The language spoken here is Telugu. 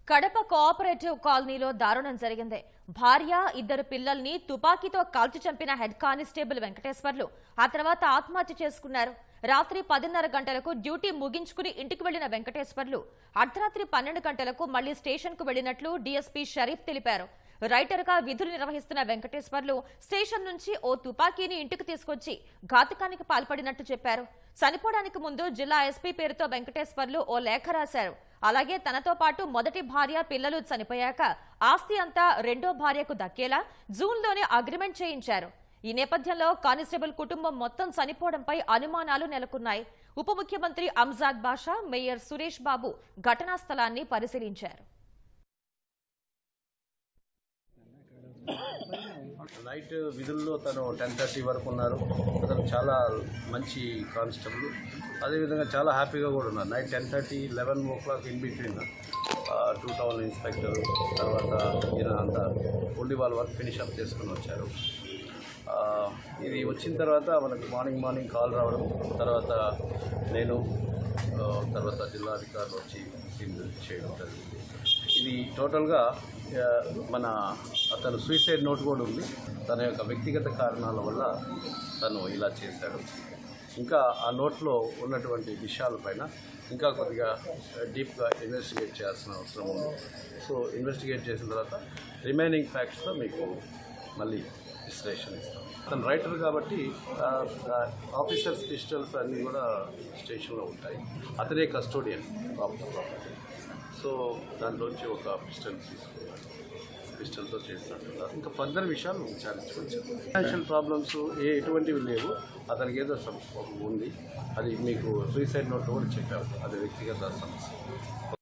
కడప కోఆపరేటివ్ కాలనీలో దారుణం జరిగింది భార్య ఇద్దరు పిల్లల్ని తుపాకీతో కాల్చి చంపిన హెడ్ కానిస్టేబుల్ వెంకటేశ్వర్లు ఆ తర్వాత ఆత్మహత్య చేసుకున్నారు రాత్రి పదిన్నర గంటలకు డ్యూటీ ముగించుకుని ఇంటికి వెళ్లిన వెంకటేశ్వర్లు అర్ధరాత్రి పన్నెండు గంటలకు మళ్లీ స్టేషన్ కు వెళ్లినట్లు డీఎస్పీ షరీఫ్ తెలిపారు రైటర్ గా విధులు నిర్వహిస్తున్న వెంకటేశ్వర్లు స్టేషన్ నుంచి ఓ తుపాకీని ఇంటికి తీసుకొచ్చి ఘాతకానికి పాల్పడినట్టు చెప్పారు చనిపోవడానికి ముందు జిల్లా ఎస్పీ పేరుతో వెంకటేశ్వర్లు ఓ లేఖ రాశారు అలాగే తనతో పాటు మొదటి భార్య పిల్లలు చనిపోయాక ఆస్తి అంతా రెండో భార్యకు దక్కేలా జూన్లోనే అగ్రిమెంట్ చేయించారు ఈ నేపథ్యంలో కానిస్టేబుల్ కుటుంబం మొత్తం చనిపోవడంపై అనుమానాలు నెలకొన్నాయి ఉప ముఖ్యమంత్రి అంజాద్ బాషా మేయర్ సురేష్ బాబు ఘటనా స్థలాన్ని పరిశీలించారు నైట్ విధుల్లో తను టెన్ థర్టీ వరకు ఉన్నారు అతను చాలా మంచి కానిస్టేబుల్ అదేవిధంగా చాలా హ్యాపీగా కూడా ఉన్నారు night ten thirty eleven o'clock in between two town inspector తర్వాత ఈయన అంతా ఓన్లీ వాళ్ళ వర్క్ ఫినిష్ అప్ చేసుకుని వచ్చారు ఆ, ఇది వచ్చిన తర్వాత మనకు మార్నింగ్ మార్నింగ్ కాల్ రావడం తర్వాత నేను ఆ, తర్వాత జిల్లా అధికారులు వచ్చి సీన్ చేయడం జరిగింది ఇది టోటల్గా ఆ, మన అతను సూసైడ్ నోట్ కూడా ఉంది తన యొక్క వ్యక్తిగత కారణాల వల్ల తను ఇలా చేశాడు ఇంకా ఆ నోట్లో ఉన్నటువంటి విషయాలపైన ఇంకా కొద్దిగా డీప్గా ఇన్వెస్టిగేట్ చేయాల్సిన అవసరం ఉంది సో ఇన్వెస్టిగేట్ చేసిన తర్వాత రిమైనింగ్ ఫ్యాక్ట్స్తో మీకు మళ్ళీ విశ్లేషణ ఇస్తాం తను రైటర్ కాబట్టి ఆఫీసర్స్ పిస్టల్స్ అన్నీ కూడా స్టేషన్లో ఉంటాయి అతనే కస్టోడియన్ ప్రాపర్టీ సో దాంట్లోంచి ఒక పిస్టల్ తీసుకున్నాడు పిస్టల్తో చేసినట్టున్నారు ఇంకా ఫర్దర్ విషయాలు విచారించుకోవచ్చు ఫైనాన్షియల్ ప్రాబ్లమ్స్ ఏ ఎటువంటివి లేవు అతనికి ఏదో సమ్- ఒక ఉంది అది మీకు సూసైడ్ నోట్ కూడా చెప్పాము అది వ్యక్తిగత సమస్య